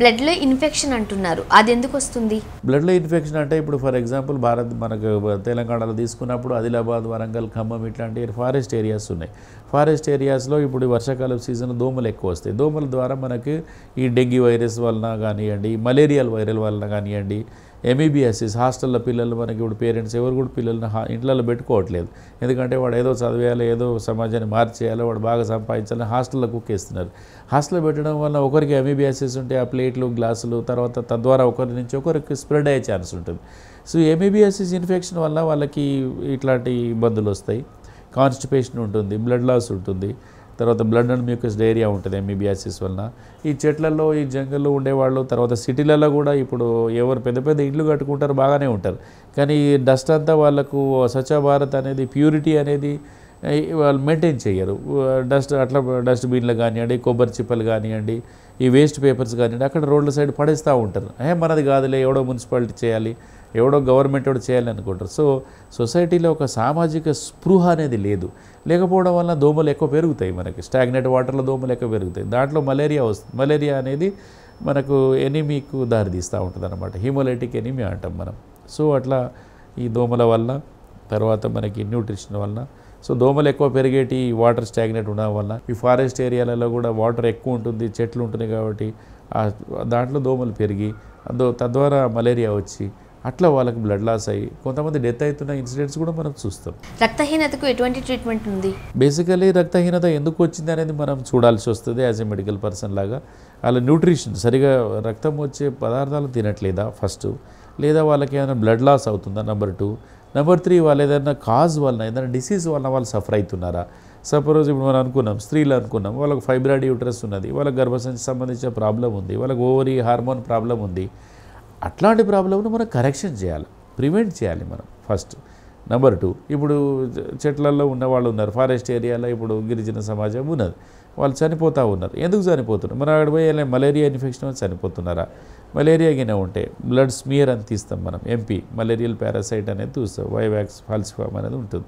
బ్లడ్లో ఇన్ఫెక్షన్ అంటున్నారు అది ఎందుకు వస్తుంది బ్లడ్లో ఇన్ఫెక్షన్ అంటే ఇప్పుడు ఫర్ ఎగ్జాంపుల్ భారత్ మనకు తెలంగాణలో తీసుకున్నప్పుడు ఆదిలాబాద్ వరంగల్ ఖమ్మం ఇట్లాంటి ఫారెస్ట్ ఏరియాస్ ఉన్నాయి ఫారెస్ట్ ఏరియాస్లో ఇప్పుడు ఈ వర్షాకాలం సీజన్ దోమలు ఎక్కువ వస్తాయి దోమల ద్వారా మనకి ఈ డెంగ్యూ వైరస్ వలన కానివ్వండి మలేరియల్ వైరల్ వలన కానివ్వండి ఎంఈబిఎస్ఎస్ హాస్టల్లో పిల్లలు మనకి ఇప్పుడు పేరెంట్స్ ఎవరు కూడా పిల్లల్ని హా ఇంట్లో పెట్టుకోవట్లేదు ఎందుకంటే వాడు ఏదో చదివేయాలి ఏదో సమాజాన్ని మార్చేయాలి వాడు బాగా సంపాదించాలని హాస్టల్లో కుక్కేస్తున్నారు హాస్టల్లో పెట్టడం వల్ల ఒకరికి ఎంఈబిఎస్ఎస్ ఉంటే ఆ ప్లేట్లు గ్లాసులు తర్వాత తద్వారా ఒకరి నుంచి ఒకరికి స్ప్రెడ్ అయ్యే ఛాన్స్ ఉంటుంది సో ఎంఈబిఎస్ఎస్ ఇన్ఫెక్షన్ వల్ల వాళ్ళకి ఇట్లాంటి ఇబ్బందులు వస్తాయి కాన్స్టిపేషన్ ఉంటుంది బ్లడ్ లాస్ ఉంటుంది తర్వాత బ్లడ్ అండ్ మ్యూకస్ డైరియా ఉంటుంది ఎంఈబియాసిస్ వలన ఈ చెట్లలో ఈ జంగల్లో ఉండేవాళ్ళు తర్వాత సిటీలలో కూడా ఇప్పుడు ఎవరు పెద్ద పెద్ద ఇళ్ళు కట్టుకుంటారు బాగానే ఉంటారు కానీ ఈ డస్ట్ అంతా వాళ్ళకు స్వచ్ఛ భారత్ అనేది ప్యూరిటీ అనేది ఏ, వాళ్ళు మెయింటైన్ చేయరు డస్ట్ అట్లా డస్ట్ బిన్లు కానివ్వండి కొబ్బరి చిప్పలు కానివ్వండి ఈ వేస్ట్ పేపర్స్ కానివ్వండి అక్కడ రోడ్ల సైడ్ పడేస్తూ ఉంటారు ఏ మనది కాదులే ఎవడో మున్సిపాలిటీ చేయాలి ఎవడో గవర్నమెంట్ ఎవడో చేయాలి అనుకుంటారు సో సొసైటీలో ఒక సామాజిక స్పృహ అనేది లేదు లేకపోవడం వల్ల దోమలు ఎక్కువ పెరుగుతాయి మనకి స్టాగ్నెట్ వాటర్లో దోమలు ఎక్కువ పెరుగుతాయి దాంట్లో మలేరియా వస్తుంది మలేరియా అనేది మనకు ఎనిమీకు దారితీస్తూ ఉంటుంది అనమాట హిమోలైటిక్ ఎనిమియా అంటాం మనం సో అట్లా ఈ దోమల వల్ల తర్వాత మనకి న్యూట్రిషన్ వల్ల సో దోమలు ఎక్కువ పెరిగేటి వాటర్ స్టాగ్నెట్ ఉండడం వల్ల ఈ ఫారెస్ట్ ఏరియాలలో కూడా వాటర్ ఎక్కువ ఉంటుంది చెట్లు ఉంటున్నాయి కాబట్టి ఆ దాంట్లో దోమలు పెరిగి దో తద్వారా మలేరియా వచ్చి అట్లా వాళ్ళకి బ్లడ్ లాస్ అయ్యి కొంతమంది డెత్ అవుతున్న ఇన్సిడెంట్స్ కూడా మనం చూస్తాం రక్తహీనతకు ఎటువంటి ట్రీట్మెంట్ ఉంది బేసికలీ రక్తహీనత ఎందుకు వచ్చింది అనేది మనం చూడాల్సి వస్తుంది యాజ్ ఎ మెడికల్ పర్సన్ లాగా వాళ్ళ న్యూట్రిషన్ సరిగా రక్తం వచ్చే పదార్థాలు తినట్లేదా ఫస్ట్ లేదా వాళ్ళకి ఏమైనా బ్లడ్ లాస్ అవుతుందా నెంబర్ టూ నెంబర్ త్రీ వాళ్ళు ఏదైనా కాజ్ వలన ఏదైనా డిసీజ్ వలన వాళ్ళు సఫర్ అవుతున్నారా సపోజ్ ఇప్పుడు మనం అనుకున్నాం స్త్రీలు అనుకున్నాం వాళ్ళకి ఫైబ్రాయిడ్ యూట్రస్ ఉన్నది వాళ్ళకి గర్భసంచి సంబంధించిన ప్రాబ్లం ఉంది వాళ్ళకి ఓవరీ హార్మోన్ ప్రాబ్లం ఉంది అట్లాంటి ప్రాబ్లమ్ను మనం కరెక్షన్ చేయాలి ప్రివెంట్ చేయాలి మనం ఫస్ట్ నెంబర్ టూ ఇప్పుడు చె- చెట్లలో ఉన్న వాళ్ళు ఉన్నారు ఫారెస్ట్ ఏరియాలో ఇప్పుడు గిరిజన సమాజం ఉన్నది వాళ్ళు చనిపోతూ ఉన్నారు ఎందుకు చనిపోతున్నారు మనం అక్కడ పోయి ఇలా మలేరియా ఇన్ఫెక్షన్ వల్ల చనిపోతున్నారా మలేరియా గిన ఉంటే బ్లడ్ స్మియర్ అని తీస్తాం మనం ఎంపీ మలేరియల్ పారాసైట్ అనేది చూస్తాం వైవాక్స్ ఫాల్సిఫామ్ అనేది ఉంటుంది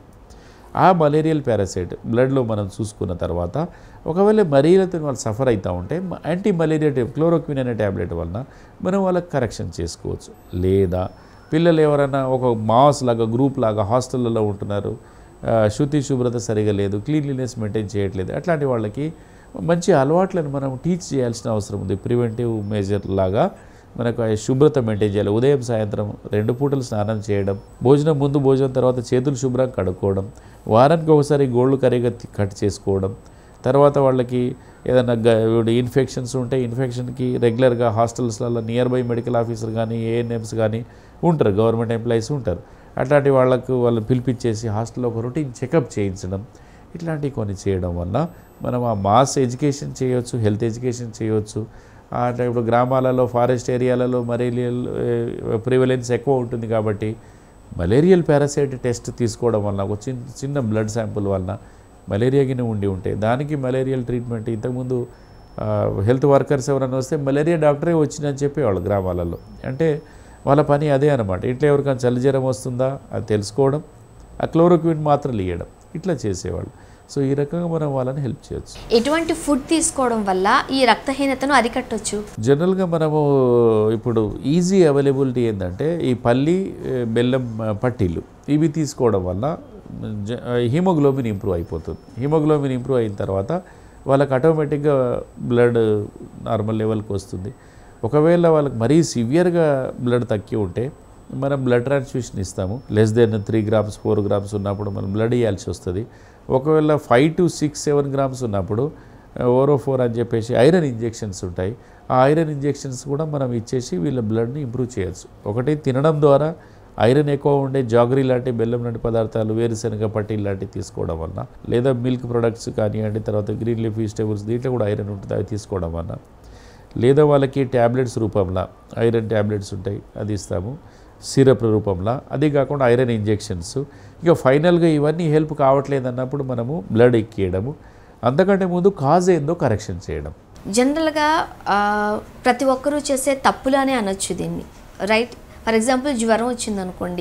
ఆ మలేరియల్ పారాసైట్ బ్లడ్లో మనం చూసుకున్న తర్వాత ఒకవేళ మలేరియాతో వాళ్ళు సఫర్ అవుతూ ఉంటే యాంటీ మలేరియా టైప్ క్లోరోక్విన్ అనే ట్యాబ్లెట్ వలన మనం వాళ్ళకి కరెక్షన్ చేసుకోవచ్చు లేదా పిల్లలు ఎవరైనా ఒక మాస్ లాగా గ్రూప్ లాగా హాస్టళ్ళలో ఉంటున్నారు ఆ, శుద్ధి శుభ్రత సరిగా లేదు క్లీన్లీనెస్ మెయింటైన్ చేయట్లేదు అట్లాంటి వాళ్ళకి మంచి అలవాట్లను మనం టీచ్ చేయాల్సిన అవసరం ఉంది ప్రివెంటివ్ మేజర్ లాగా మనకు ఆ శుభ్రత మెయింటైన్ చేయాలి ఉదయం సాయంత్రం రెండు పూటలు స్నానం చేయడం భోజనం ముందు భోజనం తర్వాత చేతులు శుభ్రంగా కడుక్కోవడం వారానికి ఒకసారి గోళ్ళు కరిగా తి- కట్ చేసుకోవడం తర్వాత వాళ్ళకి ఏదైనా గ- ఇన్ఫెక్షన్స్ ఉంటే ఇన్ఫెక్షన్కి రెగ్యులర్గా హాస్టల్స్లలో నియర్ బై మెడికల్ ఆఫీసర్ కానీ ఏఎన్ఎంస్ కానీ ఉంటారు గవర్నమెంట్ ఎంప్లాయీస్ ఉంటారు అట్లాంటి వాళ్ళకు వాళ్ళు పిలిపించేసి హాస్టల్లో ఒక రొటీన్ చెకప్ చేయించడం ఇట్లాంటివి కొన్ని చేయడం వల్ల మనం ఆ మాస్ ఎడ్యుకేషన్ చేయొచ్చు హెల్త్ ఎడ్యుకేషన్ చేయొచ్చు ఆ, అంటే ఇప్పుడు గ్రామాలలో ఫారెస్ట్ ఏరియాలలో మలేరియల్ ప్రివలెన్స్ ఎక్కువ ఉంటుంది కాబట్టి మలేరియల్ పారాసైట్ టెస్ట్ తీసుకోవడం వల్ల ఒక చిన్న చిన్న బ్లడ్ శాంపుల్ వలన మలేరియా గిన ఉండి ఉంటే దానికి మలేరియల్ ట్రీట్మెంట్ ఇంతకుముందు ఆ, హెల్త్ వర్కర్స్ ఎవరైనా వస్తే మలేరియా డాక్టరే వచ్చిందని చెప్పేవాళ్ళు గ్రామాలలో అంటే వాళ్ళ పని అదే అనమాట ఇట్లా ఎవరికైనా చలి జ్వరం వస్తుందా అది తెలుసుకోవడం ఆ క్లోరోక్విన్ మాత్రలు ఇవ్వడం ఇట్లా చేసేవాళ్ళు సో ఈ రకంగా మనం వాళ్ళని హెల్ప్ చేయొచ్చు ఎటువంటి ఫుడ్ తీసుకోవడం వల్ల ఈ రక్తహీనతను అరికట్టొచ్చు జనరల్గా మనము ఇప్పుడు ఈజీ అవైలబిలిటీ ఏంటంటే ఈ పల్లి ఏ, బెల్లం ఆ, పట్టీలు ఇవి తీసుకోవడం వల్ల జ- హిమోగ్లోబిన్ ఇంప్రూవ్ అయిపోతుంది హిమోగ్లోబిన్ ఇంప్రూవ్ అయిన తర్వాత వాళ్ళకి ఆటోమేటిక్గా బ్లడ్ నార్మల్ లెవెల్కి వస్తుంది ఒకవేళ వాళ్ళకి మరీ సివియర్గా బ్లడ్ తక్కువ ఉంటే మనం బ్లడ్ ట్రాన్స్ఫ్యూషన్ ఇస్తాము less than three grams four grams ఉన్నప్పుడు మనం బ్లడ్ ఇవ్వాల్సి వస్తుంది ఒకవేళ five to six seven grams ఉన్నప్పుడు ఓరో ఫోర్ అని చెప్పేసి ఐరన్ ఇంజెక్షన్స్ ఉంటాయి ఆ ఐరన్ ఇంజెక్షన్స్ కూడా మనం ఇచ్చేసి వీళ్ళ బ్లడ్ని ఇంప్రూవ్ చేయొచ్చు ఒకటి తినడం ద్వారా ఐరన్ ఎక్కువ ఉండే జాగరీ లాంటి బెల్లం లాంటి పదార్థాలు వేరుశనగ పట్టీ లాంటివి తీసుకోవడం వల్ల లేదా మిల్క్ ప్రొడక్ట్స్ కానివ్వండి తర్వాత గ్రీన్ లీఫ్ వెజిటేబుల్స్ దీంట్లో కూడా ఐరన్ ఉంటుంది అవి తీసుకోవడం వల్ల లేదా వాళ్ళకి ట్యాబ్లెట్స్ రూపంలో ఐరన్ ట్యాబ్లెట్స్ ఉంటాయి అది ఇస్తాము సిరప్ రూపంలో అది కాకుండా ఐరన్ ఇంజెక్షన్స్ ఇక ఫైనల్గా ఇవన్నీ హెల్ప్ కావట్లేదు అన్నప్పుడు మనము బ్లడ్ ఎక్కియడము అంతకంటే ముందు కాజ్ ఏందో కరెక్షన్ చేయడం జనరల్గా ఆ, ప్రతి ఒక్కరూ చేసే తప్పులు అనే అనొచ్చు దీన్ని రైట్ ఫర్ ఎగ్జాంపుల్ జ్వరం వచ్చిందనుకోండి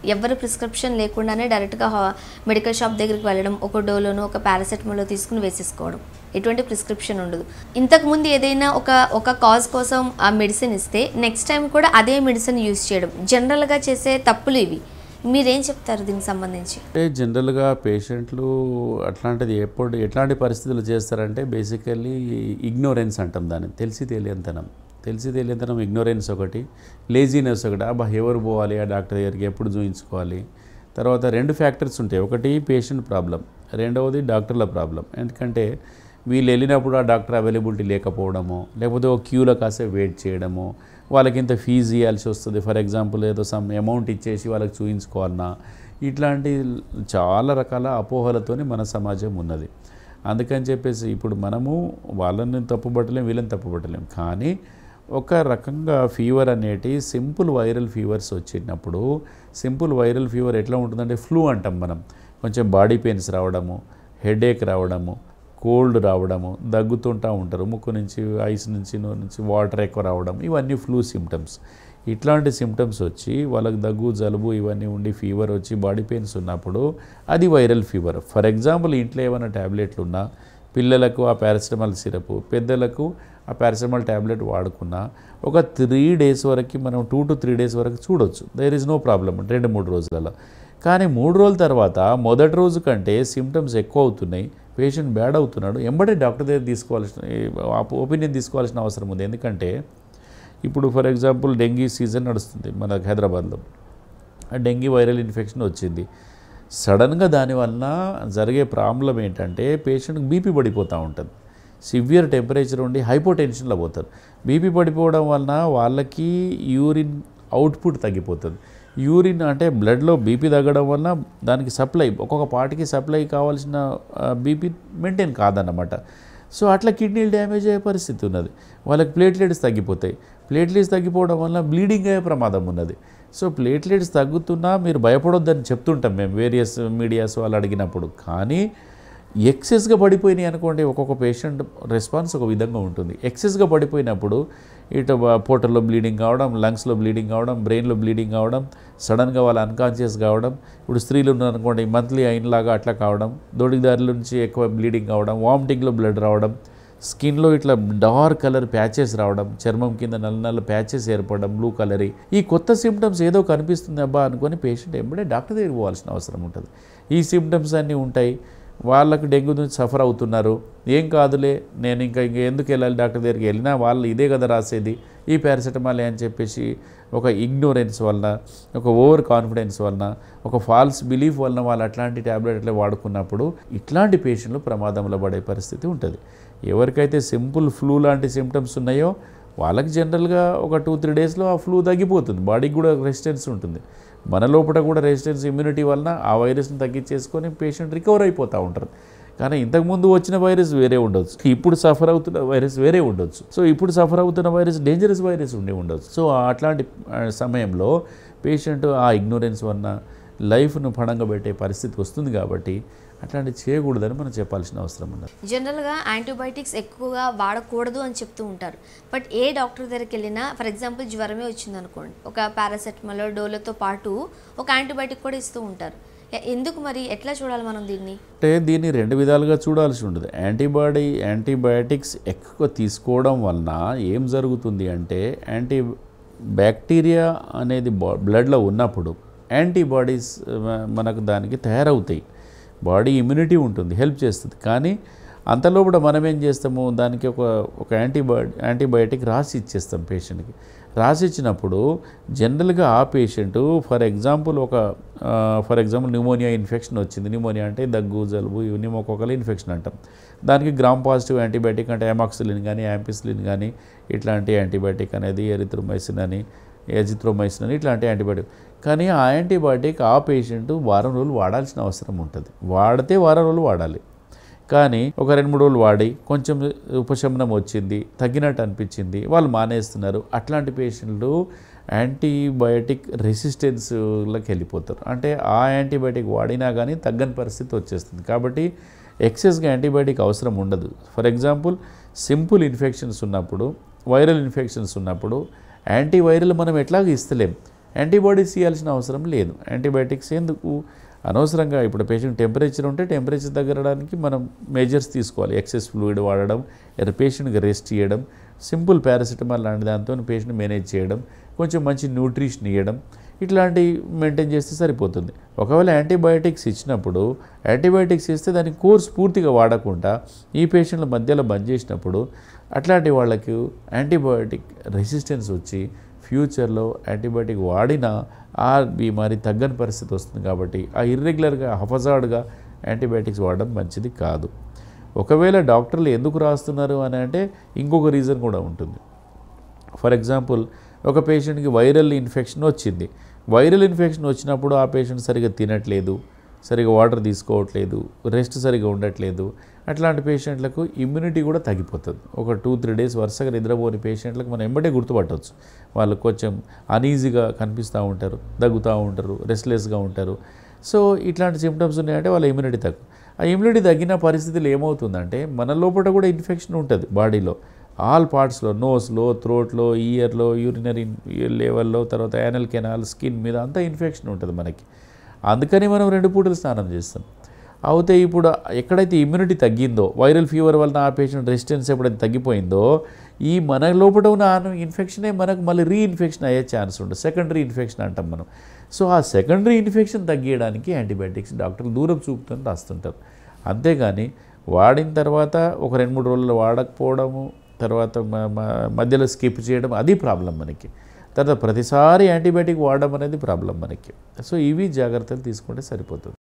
ఎవరి ప్రిస్క్రిప్షన్ లేకుండానే డైరెక్ట్గా మెడికల్ షాప్ దగ్గరికి వెళ్ళడం ఒక డోలోనో ఒక పారాసెటమాలో తీసుకుని వేసేసుకోవడం ఎటువంటి ప్రిస్క్రిప్షన్ ఉండదు ఇంతకుముందు ఏదైనా ఒక ఒక కాజ్ కోసం ఆ మెడిసిన్ ఇస్తే నెక్స్ట్ టైం కూడా అదే మెడిసిన్ యూజ్ చేయడం జనరల్గా చేసే తప్పులు ఇవి మీరేం చెప్తారు దీనికి సంబంధించి అంటే జనరల్గా పేషెంట్లు అట్లాంటిది ఎప్పుడు ఎట్లాంటి పరిస్థితులు చేస్తారంటే బేసికల్లీ ఇగ్నోరెన్స్ అంటాం దాన్ని తెలిసి తెలియంతనం తెలిసి తెలియంతనం ఇగ్నోరెన్స్ ఒకటి లేజీనెస్ ఒకటి అబ్బా ఎవరు పోవాలి ఆ డాక్టర్ దగ్గరికి ఎప్పుడు చూయించుకోవాలి తర్వాత రెండు ఫ్యాక్టర్స్ ఉంటాయి ఒకటి పేషెంట్ ప్రాబ్లం రెండవది డాక్టర్ల ప్రాబ్లం ఎందుకంటే వీళ్ళు వెళ్ళినప్పుడు ఆ డాక్టర్ అవైలబిలిటీ లేకపోవడము లేకపోతే ఒక క్యూలో కాసేపు వెయిట్ చేయడము వాళ్ళకి ఇంత ఫీజు ఇవ్వాల్సి వస్తుంది ఫర్ ఎగ్జాంపుల్ ఏదో సమ్ అమౌంట్ ఇచ్చేసి వాళ్ళకి చూయించుకోవాలన్నా ఇట్లాంటి చాలా రకాల అపోహలతోని మన సమాజం ఉన్నది అందుకని చెప్పేసి ఇప్పుడు మనము వాళ్ళని తప్పుపట్టలేం వీళ్ళని తప్పుపట్టలేం కానీ ఒక రకంగా ఫీవర్ అనేటి సింపుల్ వైరల్ ఫీవర్స్ వచ్చినప్పుడు సింపుల్ వైరల్ ఫీవర్ ఎట్లా ఉంటుందంటే ఫ్లూ అంటాం మనం కొంచెం బాడీ పెయిన్స్ రావడము హెడేక్ రావడము కోల్డ్ రావడము దగ్గుతుంటూ ఉంటారు ముక్కు నుంచి ఐస్ నుంచి నోరు నుంచి వాటర్ ఎక్కువ రావడం ఇవన్నీ ఫ్లూ సిమ్టమ్స్ ఇట్లాంటి సిమ్టమ్స్ వచ్చి వాళ్ళకి దగ్గు జలుబు ఇవన్నీ ఉండి ఫీవర్ వచ్చి బాడీ పెయిన్స్ ఉన్నప్పుడు అది వైరల్ ఫీవర్ ఫర్ ఎగ్జాంపుల్ ఇంట్లో ఏమైనా ట్యాబ్లెట్లు ఉన్నా పిల్లలకు ఆ పారాసిటమాల్ సిరప్ పెద్దలకు ఆ పారాసిటమాల్ ట్యాబ్లెట్ వాడుకున్నా ఒక త్రీ డేస్ వరకు మనం టూ టు త్రీ డేస్ వరకు చూడొచ్చు దేర్ ఇస్ నో ప్రాబ్లం రెండు మూడు రోజులలో కానీ మూడు రోజుల తర్వాత మొదటి రోజు కంటే సిమ్టమ్స్ ఎక్కువ అవుతున్నాయి పేషెంట్ బ్యాడ్ అవుతున్నాడు ఎంబడే డాక్టర్ దగ్గర తీసుకోవాల్సిన ఒపీనియన్ తీసుకోవాల్సిన అవసరం ఉంది ఎందుకంటే ఇప్పుడు ఫర్ ఎగ్జాంపుల్ డెంగీ సీజన్ నడుస్తుంది మన హైదరాబాద్లో ఆ డెంగీ వైరల్ ఇన్ఫెక్షన్ వచ్చింది సడన్గా దానివల్ల జరిగే ప్రాబ్లం ఏంటంటే పేషెంట్కి బీపీ పడిపోతూ ఉంటుంది సివియర్ టెంపరేచర్ ఉండి హైపోటెన్షన్లో పోతారు బీపీ పడిపోవడం వలన వాళ్ళకి యూరిన్ అవుట్పుట్ తగ్గిపోతుంది యూరిన్ అంటే బ్లడ్లో బీపీ తగ్గడం వలన దానికి సప్లై ఒక్కొక్క పార్టీకి సప్లై కావాల్సిన బీపీ మెయింటైన్ కాదన్నమాట సో అట్లా కిడ్నీలు డ్యామేజ్ అయ్యే పరిస్థితి ఉన్నది వాళ్ళకి ప్లేట్లెట్స్ తగ్గిపోతాయి ప్లేట్లెట్స్ తగ్గిపోవడం వల్ల బ్లీడింగ్ అయ్యే ప్రమాదం ఉన్నది సో ప్లేట్లెట్స్ తగ్గుతున్నా మీరు భయపడొద్దని చెప్తుంటాం మేము వేరియస్ మీడియాస్ వాళ్ళు అడిగినప్పుడు కానీ ఎక్సెస్గా పడిపోయినాయి అనుకోండి ఒక్కొక్క పేషెంట్ రెస్పాన్స్ ఒక విధంగా ఉంటుంది ఎక్సెస్గా పడిపోయినప్పుడు ఇటు పోటల్లో బ్లీడింగ్ కావడం లంగ్స్లో బ్లీడింగ్ కావడం బ్రెయిన్లో బ్లీడింగ్ కావడం సడన్గా వాళ్ళు అన్కాన్షియస్ కావడం ఇప్పుడు స్త్రీలు ఉన్నారనుకోండి మంత్లీ అయినలాగా అట్లా కావడం దొడిదారుల నుంచి ఎక్కువ బ్లీడింగ్ కావడం వామిటింగ్లో బ్లడ్ రావడం స్కిన్లో ఇట్లా డార్క్ కలర్ ప్యాచెస్ రావడం చర్మం కింద నల్ల నల్ల ప్యాచెస్ ఏర్పడడం బ్లూ కలర్ ఈ కొత్త సిమ్టమ్స్ ఏదో కనిపిస్తుంది అబ్బా అనుకొని పేషెంట్ ఎంబడే డాక్టర్ దగ్గరికి పోవాల్సిన అవసరం ఉంటుంది ఈ సిమ్టమ్స్ అన్నీ ఉంటాయి వాళ్ళకు డెంగ్యూ నుంచి సఫర్ అవుతున్నారు ఏం కాదులే నేను ఇంకా ఇంక ఎందుకు వెళ్ళాలి డాక్టర్ దగ్గరికి వెళ్ళినా వాళ్ళు ఇదే కదా రాసేది ఈ పారాసెటమాల్ అని చెప్పేసి ఒక ఇగ్నోరెన్స్ వలన ఒక ఓవర్ కాన్ఫిడెన్స్ వలన ఒక ఫాల్స్ బిలీఫ్ వలన వాళ్ళు అట్లాంటి ట్యాబ్లెట్ అట్లా వాడుకున్నప్పుడు ఇట్లాంటి పేషెంట్లు ప్రమాదంలో పడే పరిస్థితి ఉంటుంది ఎవరికైతే సింపుల్ ఫ్లూ లాంటి సిమ్టమ్స్ ఉన్నాయో వాళ్ళకి జనరల్గా ఒక టూ త్రీ డేస్లో ఆ ఫ్లూ తగ్గిపోతుంది బాడీకి కూడా రెసిస్టెన్స్ ఉంటుంది మన లోపల కూడా రెసిస్టెన్స్ ఇమ్యూనిటీ వలన ఆ వైరస్ని తగ్గించేసుకొని పేషెంట్ రికవర్ అయిపోతూ ఉంటారు కానీ ఇంతకుముందు వచ్చిన వైరస్ వేరే ఉండొచ్చు ఇప్పుడు సఫర్ అవుతున్న వైరస్ వేరే ఉండొచ్చు సో ఇప్పుడు సఫర్ అవుతున్న వైరస్ డేంజరస్ వైరస్ ఉండి ఉండొచ్చు సో అట్లాంటి ఆ, సమయంలో పేషెంట్ ఆ ఇగ్నోరెన్స్ వలన లైఫ్ను పడంగా పెట్టే పరిస్థితి వస్తుంది కాబట్టి అట్లాంటివి చేయకూడదని మనం చెప్పాల్సిన అవసరం ఉన్నది జనరల్గా యాంటీబయాటిక్స్ ఎక్కువగా వాడకూడదు అని చెప్తూ ఉంటారు బట్ ఏ డాక్టర్ దగ్గరికి వెళ్ళినా ఫర్ ఎగ్జాంపుల్ జ్వరమే వచ్చింది అనుకోండి ఒక పారాసెటమాల్ డోలోతో పాటు ఒక యాంటీబయాటిక్ కూడా ఇస్తూ ఉంటారు ఎ- ఎందుకు మరి ఎట్లా చూడాలి మనం దీన్ని అంటే దీన్ని రెండు విధాలుగా చూడాల్సి ఉంటుంది యాంటీబాడీ యాంటీబయాటిక్స్ ఎక్కువ తీసుకోవడం వలన ఏం జరుగుతుంది అంటే యాంటీ బ్యాక్టీరియా అనేది బా- బ్లడ్లో ఉన్నప్పుడు యాంటీబాడీస్ మ- మనకు దానికి తయారవుతాయి బాడీ ఇమ్యూనిటీ ఉంటుంది హెల్ప్ చేస్తుంది కానీ అంతలోపల మనం ఏం చేస్తాము దానికి ఒక ఒక యాంటీబయో యాంటీబయాటిక్ రాసి ఇచ్చేస్తాం పేషెంట్కి రాసి ఇచ్చినప్పుడు జనరల్గా ఆ పేషెంట్ ఫర్ ఎగ్జాంపుల్ ఒక ఫర్ ఎగ్జాంపుల్ న్యూమోనియా ఇన్ఫెక్షన్ వచ్చింది న్యూమోనియా అంటే దగ్గు జలుబు న్యూమోకోకల్ ఇన్ఫెక్షన్ అంటాం దానికి గ్రామ్ పాజిటివ్ యాంటీబయాటిక్ అంటే ఎమాక్సిలిన్ కానీ యాంపిసిలిన్ కానీ ఇట్లాంటి యాంటీబయాటిక్ అనేది ఎరిథ్రోమైసిన్ అని ఎజిథ్రోమైసిన్ అని ఇట్లాంటి యాంటీబయాటిక్ కానీ ఆ యాంటీబయాటిక్ ఆ పేషెంట్ వారం రోజులు వాడాల్సిన అవసరం ఉంటుంది వాడితే వారం రోజులు వాడాలి కానీ ఒక రెండు మూడు రోజులు వాడి కొంచెం ఉపశమనం వచ్చింది తగ్గినట్టు అనిపించింది వాళ్ళు మానేస్తున్నారు అట్లాంటి పేషెంట్లు యాంటీబయాటిక్ రెసిస్టెన్స్లోకి వెళ్ళిపోతారు అంటే ఆ యాంటీబయాటిక్ వాడినా కానీ తగ్గని పరిస్థితి వచ్చేస్తుంది కాబట్టి ఎక్సెస్గా యాంటీబయాటిక్ అవసరం ఉండదు ఫర్ ఎగ్జాంపుల్ సింపుల్ ఇన్ఫెక్షన్స్ ఉన్నప్పుడు వైరల్ ఇన్ఫెక్షన్స్ ఉన్నప్పుడు యాంటీవైరల్ మనం ఎట్లాగ ఇస్తలేం యాంటీబాడీస్ ఇవ్వాల్సిన అవసరం లేదు యాంటీబయాటిక్స్ ఎందుకు అనవసరంగా ఇప్పుడు పేషెంట్ టెంపరేచర్ ఉంటే టెంపరేచర్ తగ్గడానికి మనం మెజర్స్ తీసుకోవాలి ఎక్సెస్ ఫ్లూయిడ్ వాడడం లేదా పేషెంట్కి రెస్ట్ ఇవ్వడం సింపుల్ పారాసిటమాల్ లాంటి దాంతో పేషెంట్ మేనేజ్ చేయడం కొంచెం మంచి న్యూట్రిషన్ ఇవ్వడం ఇట్లాంటివి మెయింటైన్ చేస్తే సరిపోతుంది ఒకవేళ యాంటీబయాటిక్స్ ఇచ్చినప్పుడు యాంటీబయాటిక్స్ ఇస్తే దాని కోర్స్ పూర్తిగా వాడకుండా ఈ పేషెంట్ల మధ్యలో బంద్ చేసినప్పుడు అట్లాంటి వాళ్ళకి యాంటీబయాటిక్ రెసిస్టెన్స్ వచ్చి ఫ్యూచర్లో యాంటీబయాటిక్ వాడినా ఆ బీమారి తగ్గని పరిస్థితి వస్తుంది కాబట్టి ఆ ఇర్రెగ్యులర్గా హఫజాడ్గా యాంటీబయాటిక్స్ వాడడం మంచిది కాదు ఒకవేళ డాక్టర్లు ఎందుకు రాస్తున్నారు అని అంటే ఇంకొక రీజన్ కూడా ఉంటుంది ఫర్ ఎగ్జాంపుల్ ఒక పేషెంట్కి వైరల్ ఇన్ఫెక్షన్ వచ్చింది వైరల్ ఇన్ఫెక్షన్ వచ్చినప్పుడు ఆ పేషెంట్ సరిగా తినట్లేదు సరిగా వాటర్ తీసుకోవట్లేదు రెస్ట్ సరిగా ఉండట్లేదు అట్లాంటి పేషెంట్లకు ఇమ్యూనిటీ కూడా తగ్గిపోతుంది ఒక టూ త్రీ డేస్ వరుసగా నిద్రపోని పేషెంట్లకు మనం ఎంబటే గుర్తుపట్టవచ్చు వాళ్ళు కొంచెం అనీజీగా కనిపిస్తూ ఉంటారు దగ్గుతూ ఉంటారు రెస్ట్లెస్గా ఉంటారు సో ఇట్లాంటి సిమ్టమ్స్ ఉన్నాయంటే వాళ్ళ ఇమ్యూనిటీ తక్కువ ఆ ఇమ్యూనిటీ తగ్గిన పరిస్థితులు ఏమవుతుందంటే మన లోపల కూడా ఇన్ఫెక్షన్ ఉంటుంది బాడీలో ఆల్ పార్ట్స్లో నోస్లో థ్రోట్లో ఇయర్లో యూరినరీ లెవెల్లో తర్వాత యానల్ కెనాల్ స్కిన్ మీద అంతా ఇన్ఫెక్షన్ ఉంటుంది మనకి అందుకని మనం రెండు పూటలు స్నానం చేస్తాం అయితే ఇప్పుడు ఎక్కడైతే ఇమ్యూనిటీ తగ్గిందో వైరల్ ఫీవర్ వలన ఆ పేషెంట్ రెసిస్టెన్స్ ఎప్పుడైతే తగ్గిపోయిందో ఈ మన లోపల ఉన్న ఇన్ఫెక్షనే మనకు మళ్ళీ రీఇన్ఫెక్షన్ అయ్యే ఛాన్స్ ఉంటుంది సెకండరీ ఇన్ఫెక్షన్ అంటాం మనం సో ఆ సెకండరీ ఇన్ఫెక్షన్ తగ్గించడానికి యాంటీబయాటిక్స్ డాక్టర్లు దూరం చూపుతూ రాస్తుంటారు అంతేగాని వాడిన తర్వాత ఒక రెండు మూడు రోజులు వాడకపోవడము తర్వాత మ- మ- మధ్యలో స్కిప్ చేయడం అది ప్రాబ్లం మనకి తర్వాత ప్రతిసారి యాంటీబయాటిక్ వాడడం అనేది ప్రాబ్లం మనకి సో ఇవి జాగ్రత్తలు తీసుకుంటే సరిపోతుంది